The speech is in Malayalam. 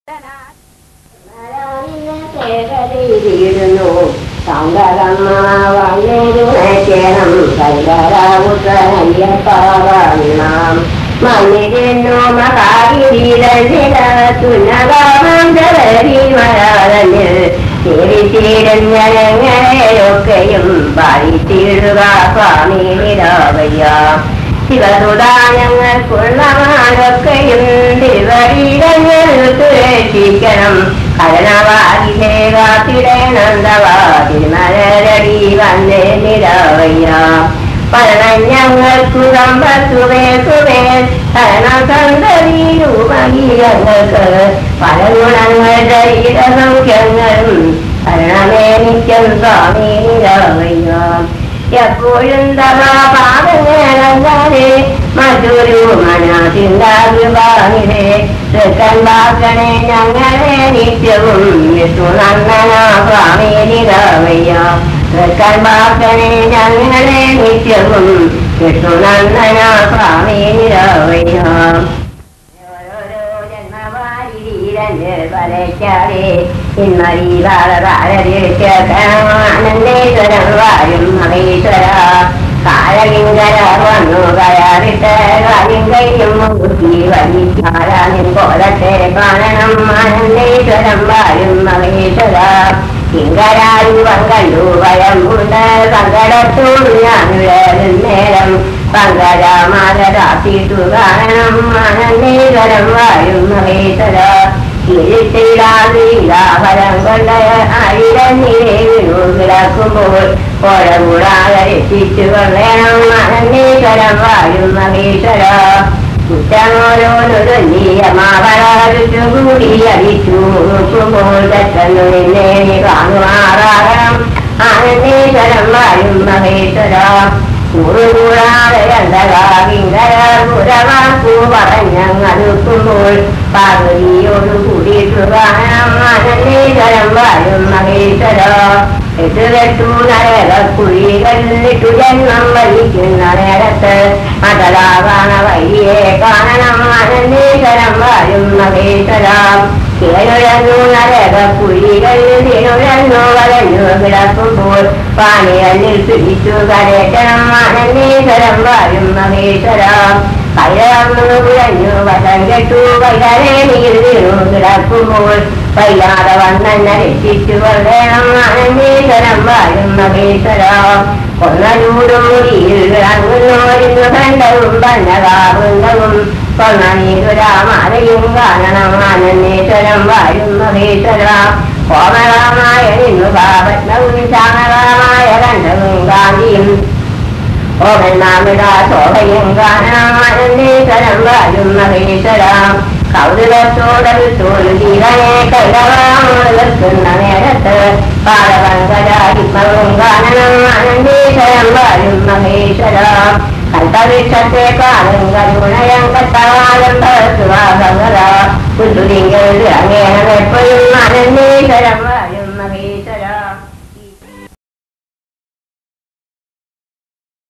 ീരുന്നു സങ്കരമാവണ്ണേരുണേണം സങ്കരാവുത്തയ്യപ്പാവാം മണ്ണിരുന്നു മഹാഗിരീരഞ്ജിതത്തുനകാമന്തരീമരാതന് തിരിച്ചിരഞ്ഞനങ്ങളെയൊക്കെയും പാടിത്തീടുക സ്വാമി നിരാവയ്യ ശിവസുദാനങ്ങൾക്കുള്ളമാരൊക്കെയും തിരുവരീരങ്ങൾക്ക് രക്ഷിക്കണം കരണവാതിലേകാത്തിടേനന്ദവാതിമലരടി വന്നേ നിരാവയ്യ പരണഞ്ഞങ്ങൾക്കു സമ്പത്തുവേ സുവേ ശരണസന്തതി രൂപഗീയങ്ങൾക്ക് പല ഗുണങ്ങൾ ശരീരസൗഖ്യങ്ങളും ശരണമേ നിത്യം സ്വാമി നിരാവയ്യ എപ്പോഴും തവാ പാദങ്ങളെ മറ്റൊരു മനസിന്താകുവാനിതേ തൃക്കൻ വാക്കണേ ഞങ്ങളെ നിത്യവും വിഷ്ണുനന്ദന സ്വാമി നിരവയ്യ തൃക്കൻ വാക്കണേ ഞങ്ങളെ നിത്യവും വിഷ്ണുനന്ദന സ്വാമി നിരവയ്യ ഓരോരോ ജന്മവാരിരഞ്ഞ് വരയ്ക്കാതെ ഇന്മരീവാളവാരേശ്വരം വാരും മഹേശ്വര കാലകിങ്കര വന്നു കയറിട്ട് കാലിങ്കയും മുക്കി വലിക്കാരാനിൻ കോലത്തെ കാണണം ആനന്ദേശ്വരം വാരും മഹേശ്വര കിങ്കരായുവം കണ്ടു ഭയം കൊണ്ട് സങ്കടത്തോടു ഞാനുഴലും നേരം പങ്കജമാതരാത്തിട്ടു കാണണം ആനന്ദേശ്വരം വായും മഹേശ്വര ഇരുട്ടിടാതിരാഫലം കൊണ്ട് അഴിരഞ്ഞിരെ വീണു കിടക്കുമ്പോൾ പുഴ കൂടാതെ രക്ഷിച്ചു കൊള്ളണം ആനന്ദേശ്വരം വായും മഹേശ്വര കുറ്റമോരോനൊരുമാവളു കൂടി അടിച്ചു നോക്കുമ്പോൾ തെറ്റന്നു നിന്നെ നീ കാണുമാറാകണം ആനന്ദേശ്വരം വായും മഹേശ്വര കൂറുകൂടാതെ അന്തകാവിങ്കരപുരവാക്കു പറഞ്ഞങ്ങടുക്കുമ്പോൾ പാർവതിയോടു കൂടിയിട്ടു കാണാം ആനന്ദേശ്വരം വായും മഹേശ്വര എട്ടു കെട്ടു നരക കുഴികളിലിട്ടു ജന്മം വലിക്കുന്ന നേരത്ത് മതലാകാണ വഴിയെ കാണണം ആനന്ദേശ്വരം വായും മഹേശ്വര കേഴുഴന്നു നരക കുഴികളിൽ തിരുഴന്നു വലഞ്ഞു കിടക്കുമ്പോൾ പാണികളിൽ പിടിച്ചു കരയറ്റണം ആനന്ദേശ്വരം വായും മഹേശ്വര കൈഴന്നു കുഴഞ്ഞു വശം കെട്ടു വൈകരെ നീർ വീണു കിടക്കുമ്പോൾ വൈകാതെ വന്നെ രക്ഷിച്ചു കൊള്ളണം ആനന്ദേശ്വരം വായും മഹേശ്വര കൊന്നലൂടും മുടിയിൽ കിടങ്ങുന്നോരിന്നു കണ്ടവും പന്നകാവൃന്ദവും കൊന്നനീതുരാമാലയും കാണണം ആനന്ദേശ്വരം വായും മഹേശ്വര കോമളമായ നിന്നു പാപത്നവും ചാമളമായ കണ്ഠവും ഗാന്ധിയും ഓമന്മാമിടാ ശോഭയും കാണണം ആനന്ദേശ്വരം വായും മഹേശ്വര കൗതുകത്തോടൊരു ജീവനെ കൈതവാമുള്ള നേരത്ത് പാദപങ്കരാഹിമവും കാണണം ആനന്ദേശ്വരം വായും മഹേശ്വര കൽപ്പവൃക്ഷത്തെ കാലം കരുണയം കത്തവാലം ഭഗവാൻ